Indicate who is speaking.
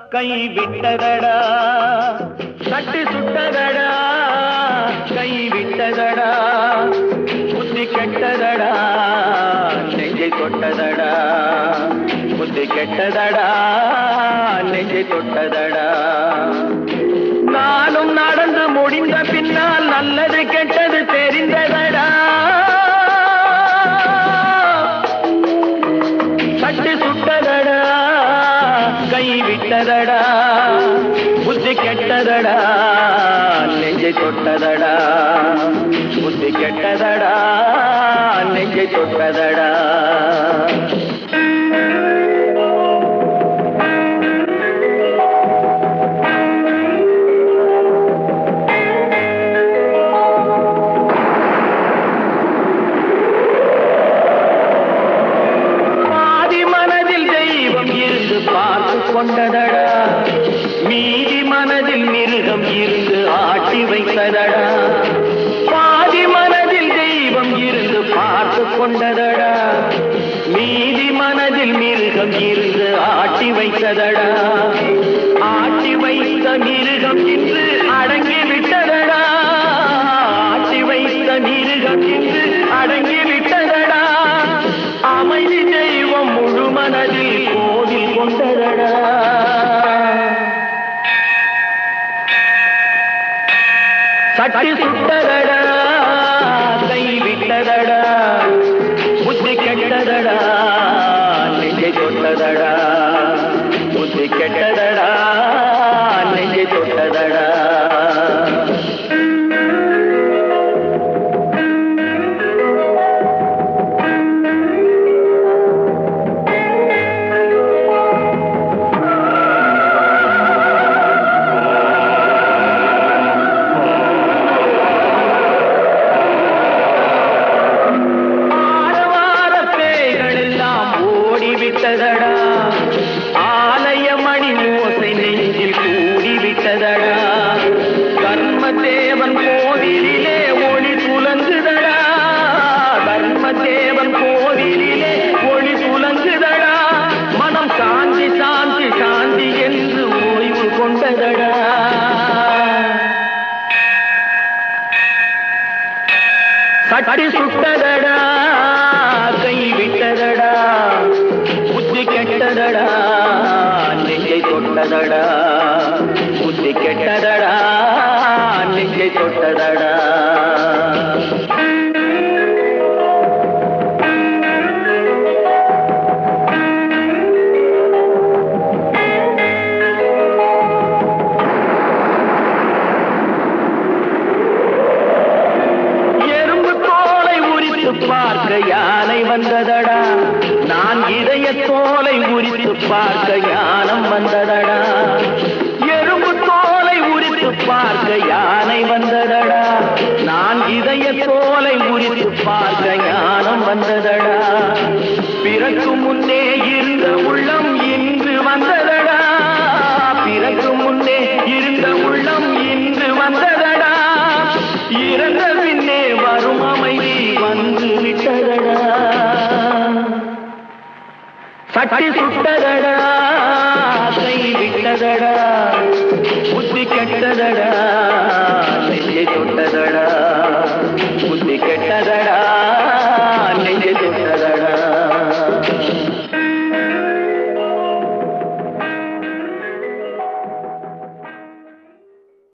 Speaker 1: கை விட்டதடா தட்டி சுட்டதடா கை விட்டதடா புத்தி கெட்டதடா நெஞ்சை தொட்டதடா புத்தி கெட்டதடா நெஞ்சை தொட்டதடா நானும் நடந்து முடிந்த பின்னால் நல்லது கெட்டது தெரிந்ததடா தட்டி சுட்டதடா கை விட்டதடா புத்தி கெட்டதடா நெஞ்சை தொட்டதடா புத்தி கெட்டதடா நெஞ்சை தொட்டதடா பாதி மனதில் தெய்வம் இருந்து பார்த்து கொண்டதடா மீதி மனதில் மிருகம் இருந்து ஆட்டி வைத்ததடா பாதி மனதில் தெய்வம் இருந்து பார்த்து கொண்டதடா மீதி மனதில் மிருகம் இருந்து ஆட்டி வைத்ததடா ஆட்டி வைத்த மிருகம் இன்று அடங்கி விட்டதடா ஆட்டி வைத்த மிருகம் இன்று அடங்கி விட்டதடா அமைதி தெய்வம் முழு மனதில் கோவில் கொண்டதடா சட்டி சுட்டதடா கை விட்டதடா புத்தி கெட்டதடா நெஞ்சை தொட்டதடா புத்தி கெட்டதடா நெஞ்சை தொட்டதடா ஆரவார பேய்கள் எல்லாம் ஓடிவிட்டதடா ஆலயமணி ஓசை நெஞ்சில் கூடிவிட்டதடா கர்மதேவன் கோவிலிலே ஒளி துலங்குதடா கர்மதேவன் கோவிலிலே ஒளி துலங்குதடா மனம் சாந்தி சாந்தி சாந்தி என்று ஓய்வு கொண்டதடா சட்டி சுட்டதடா கை விட்டதடா புத்தி கெட்டதடா நெஞ்சை தொட்டதடா புத்தி கெட்டதடா நெஞ்சை தொட்டதடா எறும்பு தோலை உரித்து பார்க்க யானை வந்ததடா நான் இதய தோலை உரித்து பார்க்க ஞானம் வந்ததடா எறும்பு தோலை உரித்து பார்க்க யானை வந்ததடா நான் இதய தோலை உரித்து பார்க்க ஞானம் வந்ததடா பிறக்கு முன்னே இருந்த உள்ளம் இன்று வந்ததடா பிறக்கு முன்னே இருந்த உள்ளம் இன்று வந்ததடா இறந்த பின்னே வரும் அமைதி வந்து விட்டதடா சட்டி சுட்டதடா கை விட்டதடா புத்தி கெட்டதடா